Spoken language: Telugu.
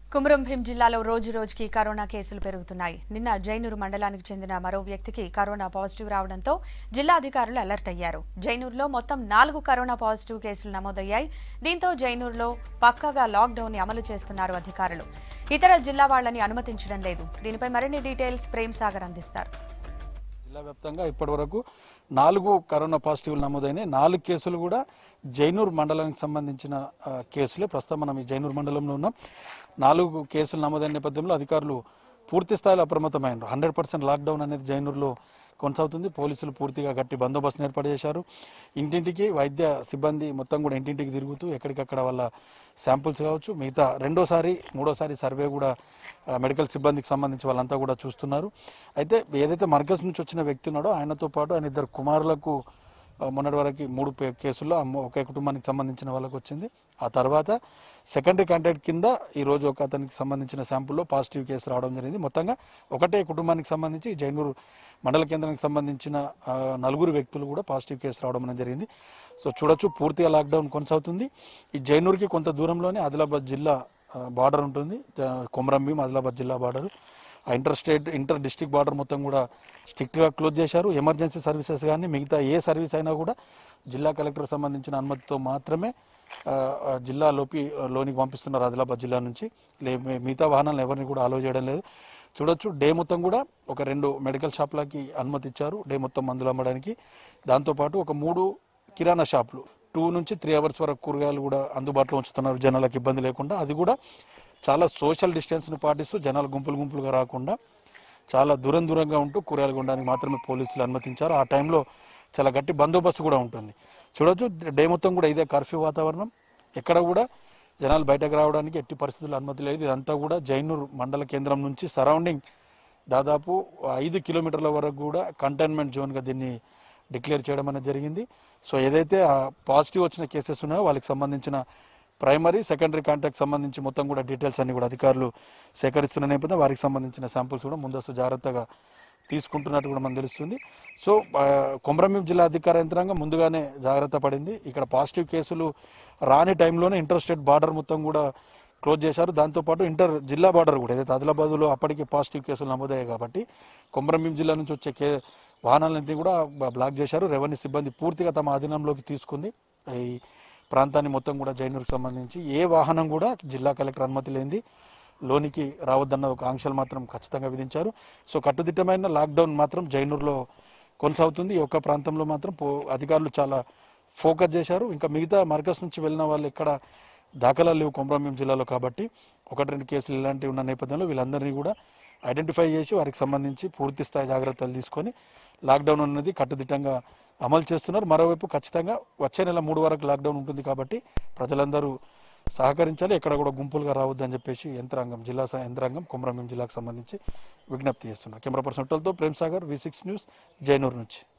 కుమరం భీం జిల్లాలో రోజు రోజుకి కరోనా కేసులు పెరుగుతున్నాయి నిన్న జైనూరు మండలానికి చెందిన మరో వ్యక్తికి కరోనా పాజిటివ్ రావడంతో జిల్లా అధికారులు అలర్ట్ అయ్యారు జైనూరులో మొత్తం నాలుగు కరోనా పాజిటివ్ కేసులు నమోదయ్యాయి దీంతో జైనూరులో పక్కాగా లాక్డౌన్ ని అమలు చేస్తున్నారు అధికారులు ఇతర జిల్లా వాళ్ళని అనుమతించడం లేదు దీనిపై మరిన్ని డీటెయిల్స్ ప్రేమ్ సాగర్ అందిస్తారు జిల్లా వ్యాప్తంగా ఇప్పటి వరకు నాలుగు కరోనా పాజిటివ్లు నమోదైనాయి నాలుగు కేసులు కూడా జైనూర్ మండలానికి సంబంధించిన ఆ, కేసులే ప్రస్తుతం మనం ఈ జైనూర్ మండలంలో ఉన్నాం నాలుగు కేసులు నమోదైన నేపథ్యంలో అధికారులు పూర్తి స్థాయిలో అప్రమత్తమైనారు హండ్రెడ్ పర్సెంట్ లాక్డౌన్ అనేది జైనూర్లో కొనసాగుతుంది పోలీసులు పూర్తిగా గట్టి బందోబస్తును ఏర్పాటు చేశారు ఇంటింటికి వైద్య సిబ్బంది మొత్తం కూడా ఇంటింటికి తిరుగుతూ ఎక్కడికక్కడ వాళ్ళ శాంపుల్స్ కావచ్చు మిగతా రెండోసారి మూడోసారి సర్వే కూడా ఆ, మెడికల్ సిబ్బందికి సంబంధించి వాళ్ళంతా కూడా చూస్తున్నారు అయితే ఏదైతే మర్కజ్ నుంచి వచ్చిన వ్యక్తి ఉన్నాడో ఆయనతో పాటు ఆయన ఇద్దరు కుమారులకు ఆ, మొన్నటి వరకు మూడు పే- కేసుల్లో అమ్మ- ఒకే కుటుంబానికి సంబంధించిన వాళ్ళకి వచ్చింది ఆ తర్వాత సెకండరీ కాంటాక్ట్ కింద ఈ రోజు ఒక అతనికి సంబంధించిన శాంపుల్లో పాజిటివ్ కేసు రావడం జరిగింది మొత్తంగా ఒకటే కుటుంబానికి సంబంధించి జైనూరు మండల కేంద్రానికి సంబంధించిన ఆ, నలుగురు వ్యక్తులు కూడా పాజిటివ్ కేసు రావడం అనేది జరిగింది సో చూడొచ్చు పూర్తిగా లాక్డౌన్ కొనసాగుతుంది ఈ జైనూరుకి కొంత దూరంలోనే ఆదిలాబాద్ జిల్లా బార్డర్ ఉంటుంది ఆ, కొమరంభీం ఆదిలాబాద్ జిల్లా బార్డర్ ఆ inter state inter district border మొత్తం కూడా స్ట్రిక్ట్గా క్లోజ్ చేశారు ఎమర్జెన్సీ సర్వీసెస్ కానీ మిగతా ఏ సర్వీస్ అయినా కూడా జిల్లా కలెక్టర్ సంబంధించిన అనుమతితో మాత్రమే ఆ, ఆ, జిల్లాలోకి లోనికి పంపిస్తున్నారు ఆదిలాబాద్ జిల్లా నుంచి లే మి- మిగతా వాహనాలను ఎవరిని కూడా అలో చేయడం లేదు చూడొచ్చు డే మొత్తం కూడా ఒక రెండు మెడికల్ షాప్లకి అనుమతి ఇచ్చారు డే మొత్తం మందులు అమ్మడానికి దాంతోపాటు ఒక మూడు కిరాణా షాపులు టూ నుంచి త్రీ అవర్స్ వరకు కూరగాయలు కూడా అందుబాటులో ఉంచుతున్నారు జనాలకు ఇబ్బంది లేకుండా అది కూడా చాలా సోషల్ డిస్టెన్స్ని పాటిస్తూ జనాలు గుంపులు గుంపులుగా రాకుండా చాలా దూరం దూరంగా ఉంటూ కూరగాయలు కొనడానికి మాత్రమే పోలీసులు అనుమతించారు ఆ టైంలో చాలా గట్టి బందోబస్తు కూడా ఉంటుంది చూడొచ్చు డే మొత్తం కూడా ఇదే కర్ఫ్యూ వాతావరణం ఎక్కడ కూడా జనాలు బయటకు రావడానికి ఎట్టి పరిస్థితుల్లో అనుమతి లేదు ఇదంతా కూడా జైనూర్ మండల కేంద్రం నుంచి సరౌండింగ్ దాదాపు ఐదు కిలోమీటర్ల వరకు కూడా కంటైన్మెంట్ జోన్గా దీన్ని డిక్లేర్ చేయడం అనేది జరిగింది సో ఏదైతే పాజిటివ్ వచ్చిన కేసెస్ ఉన్నాయో వాళ్ళకి సంబంధించిన ప్రైమరీ సెకండరీ కాంటాక్ట్ సంబంధించి మొత్తం కూడా డీటెయిల్స్ అన్ని కూడా అధికారులు సేకరిస్తున్న నేపథ్యం వారికి సంబంధించిన శాంపుల్స్ కూడా ముందస్తు జాగ్రత్తగా తీసుకుంటున్నట్టు కూడా మనకు తెలుస్తుంది సో ఆ, కొమరంభీం జిల్లా అధికార యంత్రాంగం ముందుగానే జాగ్రత్త పడింది ఇక్కడ పాజిటివ్ కేసులు రాని టైంలోనే ఇంటర్ స్టేట్ బార్డర్ మొత్తం కూడా క్లోజ్ చేశారు దాంతోపాటు ఇంటర్ జిల్లా బార్డర్ కూడా ఏదైతే ఆదిలాబాద్లో అప్పటికే పాజిటివ్ కేసులు నమోదయ్యాయి కాబట్టి కొమరంభీం జిల్లా నుంచి వచ్చే కే వాహనాలన్నింటినీ కూడా బ- బ్లాక్ చేశారు రెవెన్యూ సిబ్బంది పూర్తిగా తమ ఆధీనంలోకి తీసుకుంది ఈ ప్రాంతాన్ని మొత్తం కూడా జైనూరుకు సంబంధించి ఏ వాహనం కూడా జిల్లా కలెక్టర్ అనుమతి లేనిది లోనికి రావద్దన్న ఒక ఆంక్షలు మాత్రం ఖచ్చితంగా విధించారు సో కట్టుదిట్టమైన లాక్డౌన్ మాత్రం జైనూరులో కొనసాగుతుంది ఈ ఒక్క ప్రాంతంలో మాత్రం పో- అధికారులు చాలా ఫోకస్ చేశారు ఇంకా మిగతా మర్కజ్ నుంచి వెళ్ళిన వాళ్ళు ఎక్కడ దాఖలాలు లేవు కొమరంభీం జిల్లాలో కాబట్టి ఒకటి రెండు కేసులు ఇలాంటివి ఉన్న నేపథ్యంలో వీళ్ళందరినీ కూడా ఐడెంటిఫై చేసి వారికి సంబంధించి పూర్తి స్థాయి జాగ్రత్తలు తీసుకొని లాక్డౌన్ అనేది కట్టుదిట్టంగా అమలు చేస్తున్నారు మరోవైపు ఖచ్చితంగా వచ్చే నెల మూడు వరకు లాక్డౌన్ ఉంటుంది కాబట్టి ప్రజలందరూ సహకరించాలి ఎక్కడ కూడా గుంపులుగా రావద్దని చెప్పేసి యంత్రాంగం జిల్లా స- యంత్రాంగం కొమరంభీం జిల్లాకు సంబంధించి విజ్ఞప్తి చేస్తున్నారు కెమెరా పర్సన్ తో Prem Sagar V six news Jainoor నుంచి